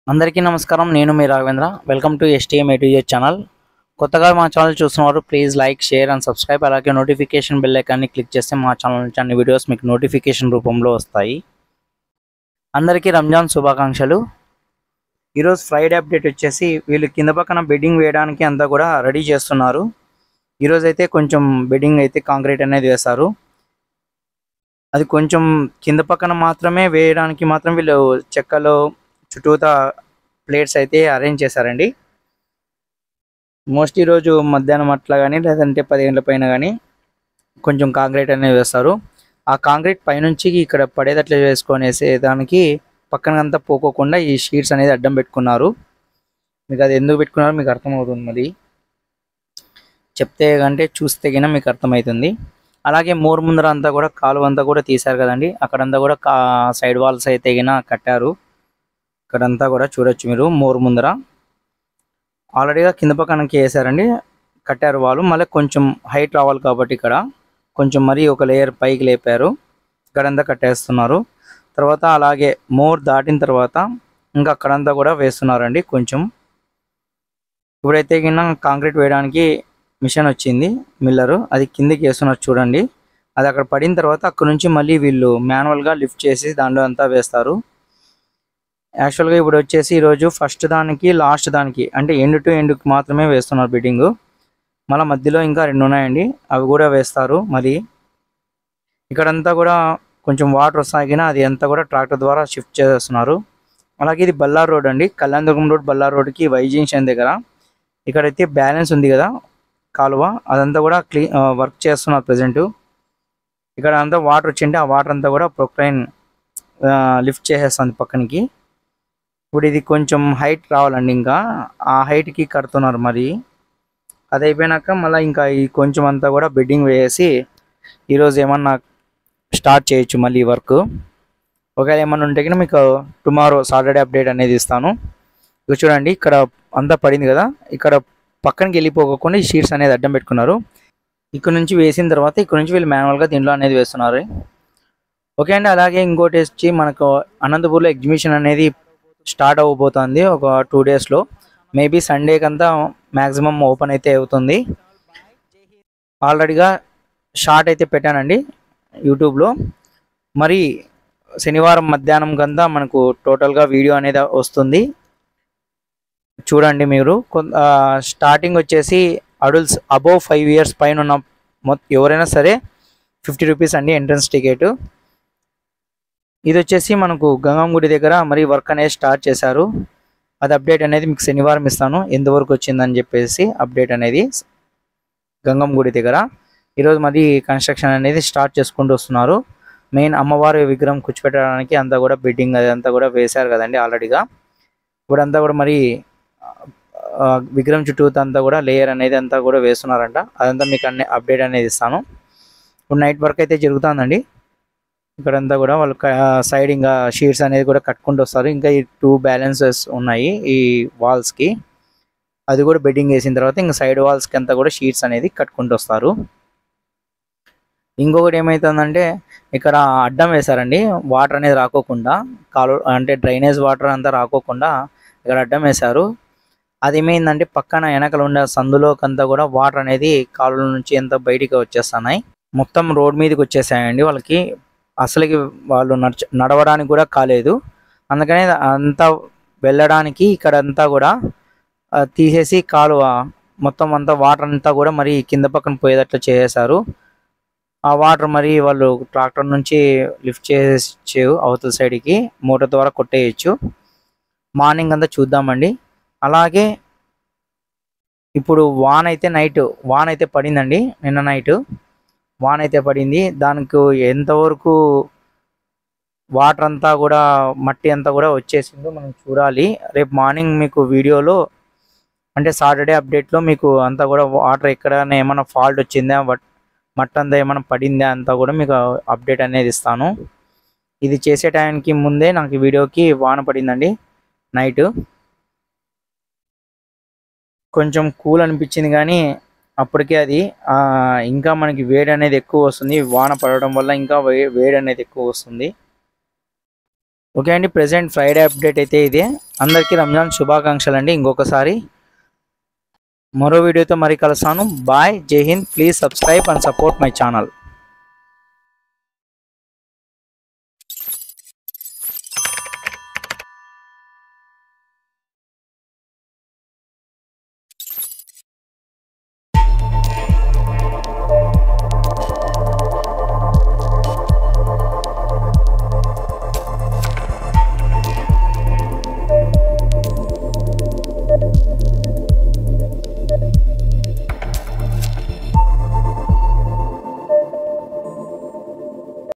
అందరికీ నమస్కారం నేను మీ Raghavendra welcome to STM ATZ channel కొత్తగా మా ఛానల్ చూస్తున్నవారు please like share and subscribe అలాగే నోటిఫికేషన్ బెల్ ఐకాన్ని క్లిక్ చేస్తే మా ఛానల్ నుంచి అన్ని వీడియోస్ మీకు నోటిఫికేషన్ రూపంలో వస్తాయి అందరికీ రంజాన్ శుభాకాంక్షలు ఈరోజు ఫ్రైడే అప్డేట్ వచ్చేసి వీళ్ళు కింద పక్కన బెడ్డింగ్ వేయడానికి అంతా కూడా రెడీ చేస్తున్నారు ఈరోజు అయితే కొంచెం బెడ్డింగ్ అయితే కాంక్రీట్ అనేది వేశారు అది కొంచెం కింద పక్కన మాత్రమే వేయడానికి మాత్రం వీళ్ళు చెక్కలో చుట్టూతా ప్లేట్స్ అయితే అరేంజ్ చేశారండి మోస్ట్ ఈరోజు మధ్యాహ్నం అట్లా కానీ లేదంటే పది గంటల పైన కానీ కొంచెం కాంక్రీట్ అనేది వేస్తారు ఆ కాంక్రీట్ పైనుంచి ఇక్కడ పడేటట్లు వేసుకొనేసే దానికి పక్కన అంతా పోకోకుండా ఈ షీట్స్ అనేది అడ్డం పెట్టుకున్నారు మీకు అది ఎందుకు పెట్టుకున్నారో మీకు అర్థమవుతుంది మరి చెప్తే కంటే చూస్తే గిన మీకు అర్థమవుతుంది అలాగే మోర్ ముందర అంతా కూడా కాలువ అంతా కూడా తీశారు కదండి అక్కడంతా కూడా కా సైడ్ వాల్స్ అయితే గిన కట్టారు ఇక్కడంతా కూడా చూడొచ్చు మీరు మోర్ ముందర ఆల్రెడీగా కింద పక్కనకి వేసారండి కట్టారు వాళ్ళు మళ్ళీ కొంచెం హైట్ రావాలి కాబట్టి ఇక్కడ కొంచెం మరీ ఒక లేయర్ పైకి లేపారు ఇక్కడంతా కట్టేస్తున్నారు తర్వాత అలాగే మోర్ దాటిన తర్వాత ఇంకా అక్కడంతా కూడా వేస్తున్నారండి కొంచెం ఇప్పుడైతే కింద కాంక్రీట్ వేయడానికి మిషన్ వచ్చింది మిల్లరు అది కిందికి వేస్తున్నారు చూడండి అది అక్కడ పడిన తర్వాత అక్కడ నుంచి మళ్ళీ వీళ్ళు మాన్యువల్గా లిఫ్ట్ చేసి దాంట్లో అంతా వేస్తారు యాక్చువల్గా ఇప్పుడు వచ్చేసి ఈరోజు ఫస్ట్ దానికి లాస్ట్ దానికి అంటే ఎండ్ టు ఎండ్కి మాత్రమే వేస్తున్నారు బిడ్డింగ్ మళ్ళీ మధ్యలో ఇంకా రెండు ఉన్నాయండి అవి కూడా వేస్తారు మరి ఇక్కడంతా కూడా కొంచెం వాటర్ వస్తాగిన అది అంతా కూడా ట్రాక్టర్ ద్వారా షిఫ్ట్ చేస్తున్నారు అలాగే ఇది బల్లార్ రోడ్ అండి కళ్యాణదుర్గం రోడ్ బల్లార్ రోడ్కి వై జంక్షన్ దగ్గర ఇక్కడైతే బ్యాలెన్స్ ఉంది కదా కాలువ అదంతా కూడా క్లీ వర్క్ చేస్తున్నారు ప్రజెంట్ ఇక్కడ అంతా వాటర్ వచ్చింటే ఆ వాటర్ అంతా కూడా ప్రొక్లైన్ లిఫ్ట్ చేసేస్తుంది పక్కనికి ఇప్పుడు ఇది కొంచెం హైట్ రావాలండి ఇంకా ఆ హైట్కి కడుతున్నారు మరి అది అయిపోయినాక మళ్ళీ ఇంకా ఈ కొంచెం అంతా కూడా బెడ్డింగ్ వేసి ఈరోజు ఏమన్నా స్టార్ట్ చేయొచ్చు మళ్ళీ ఈ వర్క్ ఒకవేళ ఏమన్నా ఉంటే కనుక మీకు టుమారో సాటర్డే అప్డేట్ అనేది ఇస్తాను ఇక చూడండి ఇక్కడ అంతా పడింది కదా ఇక్కడ పక్కనకి వెళ్ళిపోకుండా ఈ షీట్స్ అనేది అడ్డం పెట్టుకున్నారు ఇక్కడ నుంచి వేసిన తర్వాత ఇక్కడ నుంచి వీళ్ళు మాన్యువల్గా దీంట్లో అనేది వేస్తున్నారు ఓకే అండి అలాగే ఇంకోటి వచ్చి మనకు అనంతపూర్లో ఎగ్జిబిషన్ అనేది స్టార్ట్ అవ్వబోతుంది ఒక టూ డేస్లో మేబీ సండేకి అంతా మ్యాక్సిమం ఓపెన్ అయితే అవుతుంది ఆల్రెడీగా షార్ట్ అయితే పెట్టానండి యూట్యూబ్లో మరి శనివారం మధ్యాహ్నం కంతా మనకు టోటల్గా వీడియో అనేది వస్తుంది చూడండి మీరు కొంత స్టార్టింగ్ వచ్చేసి అడల్ట్స్ అబోవ్ ఫైవ్ ఇయర్స్ పైన ఉన్న మొత్తం ఎవరైనా సరే ఫిఫ్టీ రూపీస్ అండి ఎంట్రన్స్ టికెట్ ఇది వచ్చేసి మనకు గంగం గుడి దగ్గర మరి వర్క్ అనేది స్టార్ట్ చేశారు అది అప్డేట్ అనేది మీకు శనివారం ఇస్తాను ఎంతవరకు వచ్చిందని చెప్పేసి అప్డేట్ అనేది గంగం గుడి దగ్గర ఈరోజు మరి కన్స్ట్రక్షన్ అనేది స్టార్ట్ చేసుకుంటూ వస్తున్నారు మెయిన్ అమ్మవారి విగ్రహం కూర్చోపెట్టడానికి అంతా కూడా బిడ్డింగ్ అదంతా కూడా వేశారు కదండి ఆల్రెడీగా ఇప్పుడు అంతా కూడా మరి ఆ, విగ్రహం చుట్టూ అంతా కూడా లేయర్ అనేది అంతా కూడా వేస్తున్నారంట అదంతా మీకు అన్ని అప్డేట్ అనేది ఇస్తాను ఇప్పుడు నైట్ వర్క్ అయితే జరుగుతుందండి ఇక్కడంతా కూడా వాళ్ళు సైడ్ ఇంకా షీట్స్ అనేది కూడా కట్టుకుంటూ వస్తారు ఇంకా ఈ టూ బ్యాలెన్సెస్ ఉన్నాయి ఈ వాల్స్కి అది కూడా బెడ్డింగ్ వేసిన తర్వాత ఇంకా సైడ్ వాల్స్కి అంతా కూడా షీట్స్ అనేది కట్టుకుంటూ వస్తారు ఇంకొకటి ఏమవుతుందంటే ఇక్కడ అడ్డం వేశారండి వాటర్ అనేది రాకోకుండా కాలు అంటే డ్రైనేజ్ వాటర్ అంతా రాకోకుండా ఇక్కడ అడ్డం వేశారు అది ఏమైందంటే పక్కన వెనకలు ఉండే సందులోకంతా కూడా వాటర్ అనేది కాలువల నుంచి ఎంత బయటికి వచ్చేస్తున్నాయి మొత్తం రోడ్ మీదకి వచ్చేసాయండి వాళ్ళకి అసలుకి వాళ్ళు నడచ నడవడానికి కూడా కాలేదు అందుకనే అంతా వెళ్ళడానికి ఇక్కడ అంతా కూడా ఆ, తీసేసి కాలువ మొత్తం అంతా వాటర్ అంతా కూడా మరి కింద పక్కన పోయేటట్లు చేసేసారు ఆ వాటర్ మరి వాళ్ళు ట్రాక్టర్ నుంచి లిఫ్ట్ చేసేచ్చు అవతల సైడ్కి మోటార్ ద్వారా కొట్టేయచ్చు మార్నింగ్ అంతా చూద్దామండి అలాగే ఇప్పుడు వాన్ అయితే నైట్ వాన్ అయితే పడిందండి నిన్న నైట్ వాన్ అయితే పడింది దానికి ఎంతవరకు వాటర్ అంతా కూడా మట్టి అంతా కూడా వచ్చేసిందో మనం చూడాలి రేపు మార్నింగ్ మీకు వీడియోలో అంటే సాటర్డే అప్డేట్లో మీకు అంతా కూడా వాటర్ ఎక్కడైనా ఏమైనా ఫాల్ట్ వచ్చిందా బట్ మట్టి అంతా ఏమైనా పడిందా అంతా కూడా మీకు అప్డేట్ అనేది ఇస్తాను ఇది చేసే టైంకి ముందే నాకు ఈ వీడియోకి వాన పడిందండి నైట్ కొంచెం కూల్ అనిపించింది కానీ అప్పటికే అది ఆ, ఇంకా మనకి వేడి అనేది ఎక్కువ వస్తుంది వాన పడడం వల్ల ఇంకా వే వేడి అనేది ఎక్కువ వస్తుంది ఓకే అండి ప్రెసెంట్ ఫ్రైడే అప్డేట్ అయితే ఇదే అందరికీ రంజాన్ శుభాకాంక్షలు అండి ఇంకొకసారి మరో వీడియోతో మరి కలుస్తాను bye Jai Hind please subscribe and support my channel